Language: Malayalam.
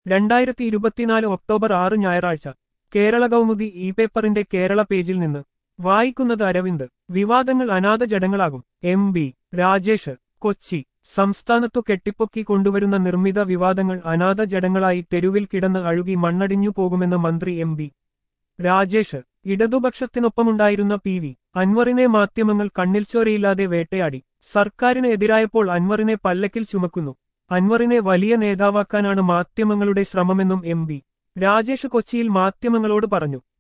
രണ്ടായിരത്തി ഇരുപത്തിനാല് ഒക്ടോബർ ആറ് ഞായറാഴ്ച കേരള കൗമുദി ഇ പേപ്പറിന്റെ കേരള പേജിൽ നിന്ന് വായിക്കുന്നത് അരവിന്ദ് വിവാദങ്ങൾ അനാഥ ജഡങ്ങളാകും എം ബി രാജേഷ് കൊച്ചി സംസ്ഥാനത്തു കെട്ടിപ്പൊക്കി കൊണ്ടുവരുന്ന നിർമ്മിത വിവാദങ്ങൾ അനാഥ ജഡങ്ങളായി തെരുവിൽ കിടന്ന് അഴുകി മണ്ണടിഞ്ഞു പോകുമെന്ന് മന്ത്രി എം ബി രാജേഷ് ഇടതുപക്ഷത്തിനൊപ്പമുണ്ടായിരുന്ന പി വി അൻവറിനെ മാധ്യമങ്ങൾ കണ്ണിൽ ചോരയില്ലാതെ വേട്ടയാടി സർക്കാരിന് എതിരായപ്പോൾ അൻവറിനെ പല്ലക്കിൽ ചുമക്കുന്നു അൻവറിനെ വലിയ നേതാവാക്കാനാണ് മാധ്യമങ്ങളുടെ ശ്രമമെന്നും എം ബി രാജേഷ് കൊച്ചിയിൽ മാധ്യമങ്ങളോട് പറഞ്ഞു